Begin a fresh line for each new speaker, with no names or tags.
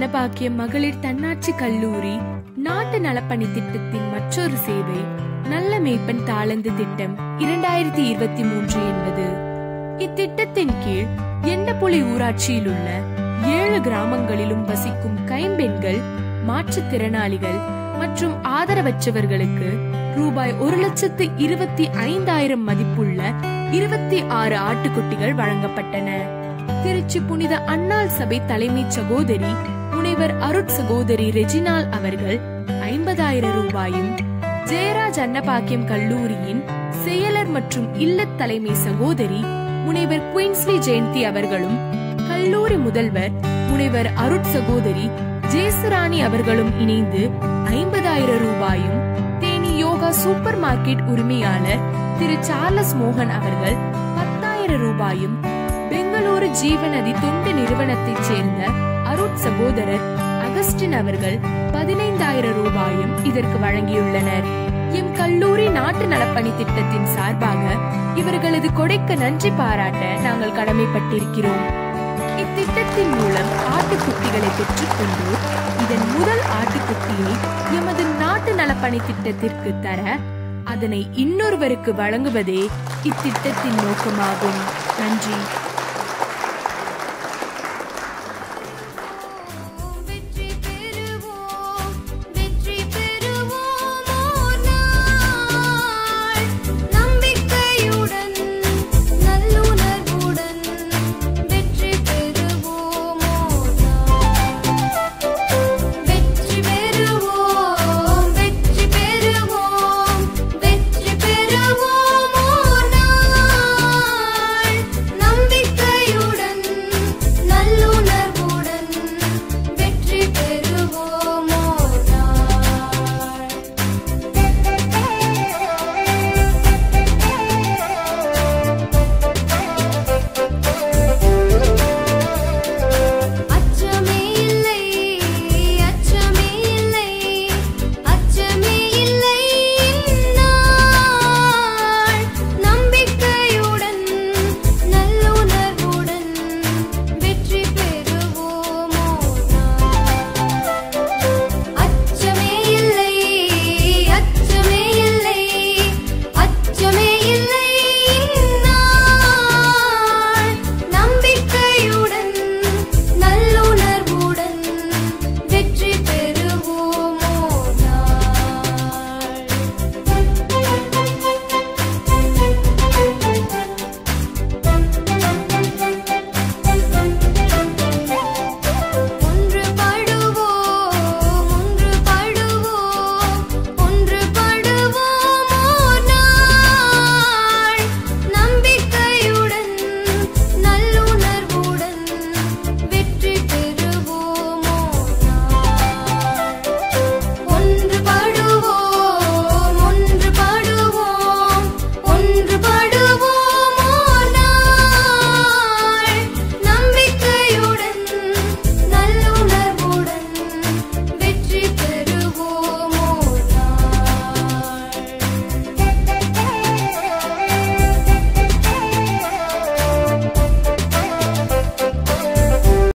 அன்னபாக்கியம் மகளிர் தன்னாட்சி கல்லூரி நாட்டு நலப்பணி திட்டத்தின் மற்றொரு சேவை நல்ல மேய்ப்பன் தாளந்து திட்டம் இரண்டாயிரத்தி இருபத்தி மூன்று என்பது இத்திட்டத்தின் கீழ் எண்டப்புலி ஊராட்சியில் உள்ள ஏழு கிராமங்களிலும் வசிக்கும் கைம்பெண்கள் மாற்றுத்திறனாளிகள் மற்றும் ஆதரவற்றவர்களுக்கு ரூபாய் ஒரு லட்சத்து இருபத்தி ஐந்தாயிரம் மதிப்புள்ள இருபத்தி ஆறு ஆட்டுக்குட்டிகள் வழங்கப்பட்டன திருச்சி புனித அன்னாள் சபை தலைமை சகோதரி முனைவர் அருட் சகோதரி ரெஜினால் அவர்கள் ஐம்பதாயிரம் ரூபாயும் ஜெயராஜ் அன்னபாக்கியம் கல்லூரியின் செயலர் மற்றும் இல்லத் தலைமை சகோதரி முனைவர் குயின்ஸ்லி ஜெயந்தி அவர்களும் கல்லூரி முதல்வர் முனைவர் அருட் சகோதரி ஜேசுராணி அவர்களும் இணைந்து ஐம்பதாயிரம் ரூபாயும் தேனி யோகா சூப்பர் மார்க்கெட் உரிமையாளர் திரு சார்லஸ் மோகன் அவர்கள் பத்தாயிரம் ரூபாயும் பெங்களூரு ஜீவநதி தொண்டு நிறுவனத்தைச் சேர்ந்த அருட் சகோதரர் அகஸ்டின் அவர்கள் பதினைந்தாயிரம் ரூபாயும் இதற்கு வழங்கியுள்ளனர் எம் கல்லூரி நாட்டு நலப்பணி திட்டத்தின் சார்பாக இவர்களது கொடைக்கு நன்றி பாராட்ட நாங்கள் கடமைப்பட்டிருக்கிறோம் இத்திட்டத்தின் மூலம் ஆட்டுக்குட்டிகளை பெற்றுக்கொண்டு இதன் முதல் ஆட்டுக்குட்டியை எமது நாட்டு நலப்பணி திட்டத்திற்கு தர அதனை இன்னொருவருக்கு வழங்குவதே இத்திட்டத்தின் நோக்கமாகும் நன்றி